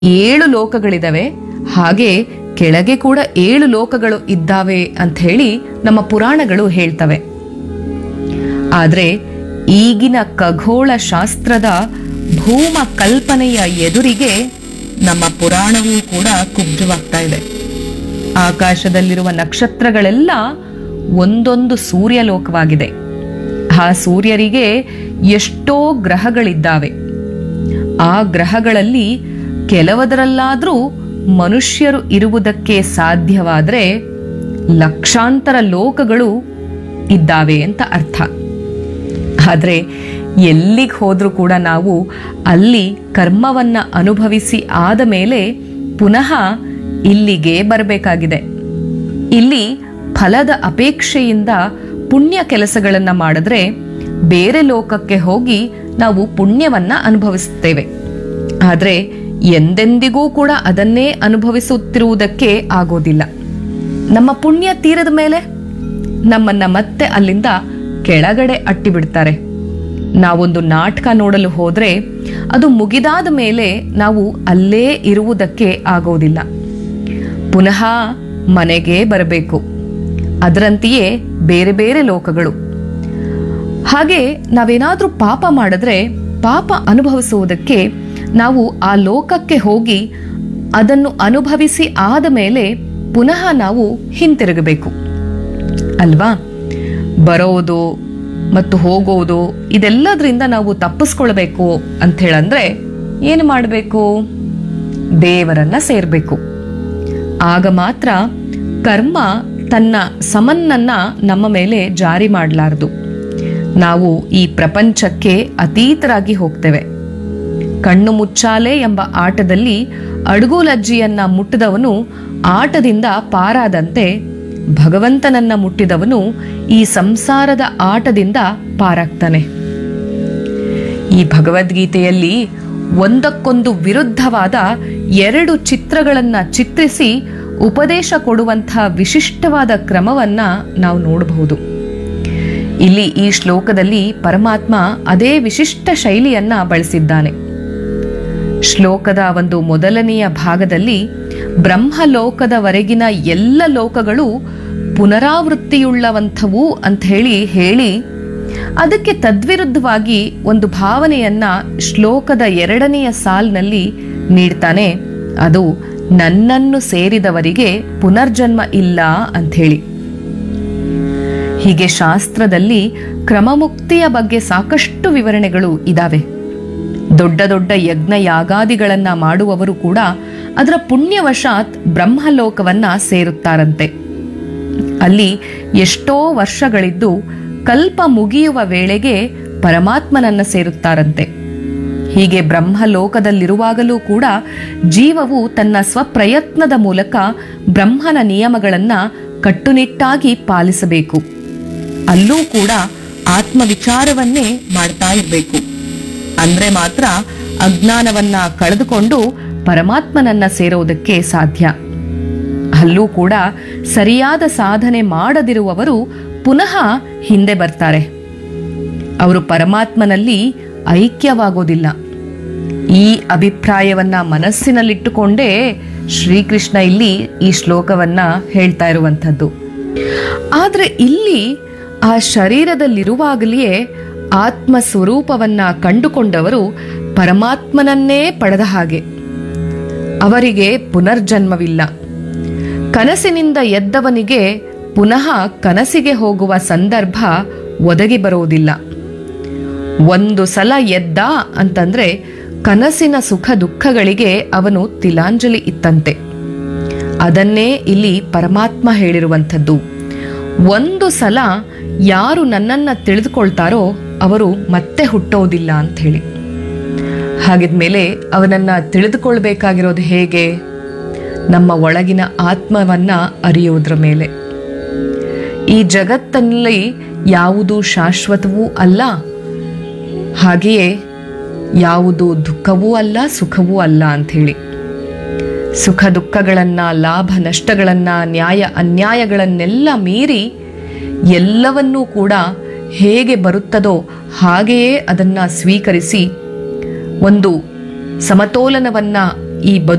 ಏಳು ಲೋಕಗಳಿದಾವೆ ಹಾಗೆ ಕೆಳಗೆ ಕೂಡ ಏಳು ಲೋಕಗಳು ಇದ್ದಾವೆ ಅಂತ ಹೇಳಿ ನಮ್ಮ ಪುರಾಣಗಳು ಹೇಳ್ತವೆ ಆದ್ರೆ ಈಗಿನ ಖಗೋಳ ಶಾಸ್ತ್ರದ ಭೂಮ ಕಲ್ಪನೆಯ ಎದುರಿಗೆ ನಮ್ಮ ಪುರಾಣವೂ ಕೂಡ ಕುಬ್ಜವಾಗ್ತಾ ಇದೆ ಆಕಾಶದಲ್ಲಿರುವ ನಕ್ಷತ್ರಗಳೆಲ್ಲ ಒಂದೊಂದು ಸೂರ್ಯಲೋಕವಾಗಿದೆ ಆ ಸೂರ್ಯರಿಗೆ ಎಷ್ಟೋ ಗ್ರಹಗಳಿದ್ದಾವೆ ಆ ಗ್ರಹಗಳಲ್ಲಿ ಕೆಲವದರಲ್ಲಾದ್ರೂ ಮನುಷ್ಯರು ಇರುವುದಕ್ಕೆ ಸಾಧ್ಯವಾದ್ರೆ ಲಕ್ಷಾಂತರ ಲೋಕಗಳು ಇದ್ದಾವೆ ಅಂತ ಅರ್ಥ ಆದ್ರೆ ಎಲ್ಲಿಗೆ ಹೋದ್ರೂ ಕೂಡ ನಾವು ಅಲ್ಲಿ ಕರ್ಮವನ್ನ ಅನುಭವಿಸಿ ಆದ ಮೇಲೆ ಪುನಃ ಇಲ್ಲಿಗೆ ಬರಬೇಕಾಗಿದೆ ಇಲ್ಲಿ ಫಲದ ಅಪೇಕ್ಷೆಯಿಂದ ಪುಣ್ಯ ಕೆಲಸಗಳನ್ನ ಮಾಡಿದ್ರೆ ಬೇರೆ ಲೋಕಕ್ಕೆ ಹೋಗಿ ನಾವು ಪುಣ್ಯವನ್ನ ಅನುಭವಿಸುತ್ತೇವೆ ಆದ್ರೆ ಎಂದೆಂದಿಗೂ ಕೂಡ ಅದನ್ನೇ ಅನುಭವಿಸುತ್ತಿರುವುದಕ್ಕೆ ಆಗೋದಿಲ್ಲ ನಮ್ಮ ಪುಣ್ಯ ತೀರದ ಮೇಲೆ ನಮ್ಮನ್ನ ಮತ್ತೆ ಅಲ್ಲಿಂದ ಕೆಳಗಡೆ ಅಟ್ಟಿ ಬಿಡ್ತಾರೆ ನಾವೊಂದು ನಾಟಕ ನೋಡಲು ಹೋದ್ರೆ ಅದು ಮುಗಿದಾದ ಮೇಲೆ ನಾವು ಅಲ್ಲೇ ಇರುವುದಕ್ಕೆ ಆಗೋದಿಲ್ಲ ಪುನಃ ಮನೆಗೆ ಬರಬೇಕು ಅದರಂತೆಯೇ ಬೇರೆ ಬೇರೆ ಲೋಕಗಳು ಹಾಗೆ ನಾವೇನಾದ್ರೂ ಪಾಪ ಮಾಡಿದ್ರೆ ಪಾಪ ಅನುಭವಿಸುವುದಕ್ಕೆ ನಾವು ಆ ಲೋಕಕ್ಕೆ ಹೋಗಿ ಅದನ್ನು ಅನುಭವಿಸಿ ಆದ ಮೇಲೆ ಪುನಃ ನಾವು ಹಿಂತಿರುಗಬೇಕು ಅಲ್ವಾ ಬರೋದು ಮತ್ತು ಹೋಗೋದು ಇದೆಲ್ಲದರಿಂದ ನಾವು ತಪ್ಪಿಸ್ಕೊಳ್ಬೇಕು ಅಂತ ಹೇಳಂದ್ರೆ ಏನು ಮಾಡಬೇಕು ದೇವರನ್ನ ಸೇರ್ಬೇಕು ಆಗ ಮಾತ್ರ ಕರ್ಮ ತನ್ನ ಸಮನ್ನನ್ನ ನಮ್ಮ ಮೇಲೆ ಜಾರಿ ಮಾಡಲಾರದು ನಾವು ಈ ಪ್ರಪಂಚಕ್ಕೆ ಅತೀತರಾಗಿ ಹೋಗ್ತೇವೆ ಕಣ್ಣು ಮುಚ್ಚಾಲೆ ಎಂಬ ಆಟದಲ್ಲಿ ಅಡುಗುಲಜ್ಜಿಯನ್ನ ಮುಟ್ಟಿದವನು ಆಟದಿಂದ ಪಾರಾದಂತೆ ಭಗವಂತನನ್ನ ಮುಟ್ಟಿದವನು ಈ ಸಂಸಾರದ ಆಟದಿಂದ ಪಾರಾಗ್ತಾನೆ ಈ ಭಗವದ್ಗೀತೆಯಲ್ಲಿ ಒಂದಕ್ಕೊಂದು ವಿರುದ್ಧವಾದ ಎರಡು ಚಿತ್ರಗಳನ್ನ ಚಿತ್ರಿಸಿ ಉಪದೇಶ ಕೊಡುವಂಥ ವಿಶಿಷ್ಟವಾದ ಕ್ರಮವನ್ನ ನಾವು ನೋಡಬಹುದು ಇಲ್ಲಿ ಈ ಶ್ಲೋಕದಲ್ಲಿ ಪರಮಾತ್ಮ ಅದೇ ವಿಶಿಷ್ಟ ಶೈಲಿಯನ್ನ ಬಳಸಿದ್ದಾನೆ ಶ್ಲೋಕದ ಒಂದು ಮೊದಲನೆಯ ಭಾಗದಲ್ಲಿ ಬ್ರಹ್ಮಲೋಕದವರೆಗಿನ ಎಲ್ಲ ಲೋಕಗಳು ಪುನರಾವೃತ್ತಿಯುಳ್ಳವಂಥವು ಅಂತ ಹೇಳಿ ಹೇಳಿ ಅದಕ್ಕೆ ತದ್ವಿರುದ್ಧವಾಗಿ ಒಂದು ಭಾವನೆಯನ್ನ ಶ್ಲೋಕದ ಎರಡನೆಯ ಸಾಲಿನಲ್ಲಿ ನೀಡ್ತಾನೆ ಅದು ನನ್ನನ್ನು ಸೇರಿದವರಿಗೆ ಪುನರ್ಜನ್ಮ ಇಲ್ಲ ಅಂಥೇಳಿ ಹೀಗೆ ಶಾಸ್ತ್ರದಲ್ಲಿ ಕ್ರಮಮುಕ್ತಿಯ ಬಗ್ಗೆ ಸಾಕಷ್ಟು ವಿವರಣೆಗಳು ಇದಾವೆ ದೊಡ್ಡ ದೊಡ್ಡ ಯಜ್ಞ ಯಾಗಾದಿಗಳನ್ನ ಮಾಡುವವರು ಕೂಡ ಅದರ ಪುಣ್ಯವಶಾತ್ ಬ್ರಹ್ಮಲೋಕವನ್ನ ಸೇರುತ್ತಾರಂತೆ ಅಲ್ಲಿ ಎಷ್ಟೋ ವರ್ಷಗಳಿದ್ದು ಕಲ್ಪ ಮುಗಿಯುವ ವೇಳೆಗೆ ಪರಮಾತ್ಮನನ್ನ ಸೇರುತ್ತಾರಂತೆ ಹೀಗೆ ಬ್ರಹ್ಮಲೋಕದಲ್ಲಿರುವಾಗಲೂ ಕೂಡ ಜೀವವು ತನ್ನ ಸ್ವಪ್ರಯತ್ನದ ಮೂಲಕ ಬ್ರಹ್ಮನ ನಿಯಮಗಳನ್ನ ಕಟ್ಟುನಿಟ್ಟಾಗಿ ಪಾಲಿಸಬೇಕು ಅಲ್ಲೂ ಕೂಡ ಆತ್ಮವಿಚಾರವನ್ನೇ ಮಾಡ್ತಾ ಇರಬೇಕು ಅಂದ್ರೆ ಮಾತ್ರ ಅಜ್ಞಾನವನ್ನ ಕಳೆದುಕೊಂಡು ಪರಮಾತ್ಮನನ್ನ ಸೇರೋದಕ್ಕೆ ಸಾಧ್ಯ ಅಲ್ಲೂ ಕೂಡ ಸರಿಯಾದ ಸಾಧನೆ ಮಾಡದಿರುವವರು ಪುನಃ ಹಿಂದೆ ಬರ್ತಾರೆ ಅವರು ಪರಮಾತ್ಮನಲ್ಲಿ ಐಕ್ಯವಾಗೋದಿಲ್ಲ ಈ ಅಭಿಪ್ರಾಯವನ್ನ ಮನಸ್ಸಿನಲ್ಲಿಟ್ಟುಕೊಂಡೇ ಶ್ರೀಕೃಷ್ಣ ಇಲ್ಲಿ ಈ ಶ್ಲೋಕವನ್ನ ಹೇಳ್ತಾ ಇರುವಂಥದ್ದು ಆದ್ರೆ ಇಲ್ಲಿ ಆ ಶರೀರದಲ್ಲಿರುವಾಗಲೇ ಆತ್ಮ ಸ್ವರೂಪವನ್ನ ಕಂಡುಕೊಂಡವರು ಪರಮಾತ್ಮನನ್ನೇ ಪಡೆದ ಹಾಗೆ ಅವರಿಗೆ ಪುನರ್ಜನ್ಮವಿಲ್ಲ ಕನಸಿನಿಂದ ಎದ್ದವನಿಗೆ ಪುನಃ ಕನಸಿಗೆ ಹೋಗುವ ಸಂದರ್ಭ ಒದಗಿ ಬರುವುದಿಲ್ಲ ಒಂದು ಸಲ ಎದ್ದ ಅಂತಂದ್ರೆ ಕನಸಿನ ಸುಖ ದುಃಖಗಳಿಗೆ ಅವನು ತಿಲಾಂಜಲಿ ಇತ್ತಂತೆ ಅದನ್ನೇ ಇಲ್ಲಿ ಪರಮಾತ್ಮ ಹೇಳಿರುವಂಥದ್ದು ಒಂದು ಸಲ ಯಾರು ನನ್ನನ್ನ ತಿಳಿದುಕೊಳ್ತಾರೋ ಅವರು ಮತ್ತೆ ಹುಟ್ಟೋದಿಲ್ಲ ಅಂತ ಹೇಳಿ ಹಾಗಿದ್ಮೇಲೆ ಅವನನ್ನ ತಿಳಿದುಕೊಳ್ಬೇಕಾಗಿರೋದು ಹೇಗೆ ನಮ್ಮ ಒಳಗಿನ ಆತ್ಮವನ್ನ ಅರಿಯುವುದರ ಮೇಲೆ ಈ ಜಗತ್ತಲ್ಲಿ ಯಾವುದು ಶಾಶ್ವತವೂ ಅಲ್ಲ ಹಾಗೆಯೇ ಯಾವುದು ದುಃಖವೂ ಅಲ್ಲ ಸುಖವೂ ಅಲ್ಲ ಅಂಥೇಳಿ ಸುಖ ದುಃಖಗಳನ್ನ ಲಾಭ ನಷ್ಟಗಳನ್ನ ನ್ಯಾಯ ಅನ್ಯಾಯಗಳನ್ನೆಲ್ಲ ಮೀರಿ ಎಲ್ಲವನ್ನೂ ಕೂಡ ಹೇಗೆ ಬರುತ್ತದೋ ಹಾಗೆಯೇ ಅದನ್ನ ಸ್ವೀಕರಿಸಿ ಒಂದು ಸಮತೋಲನವನ್ನ ಈ ಬದು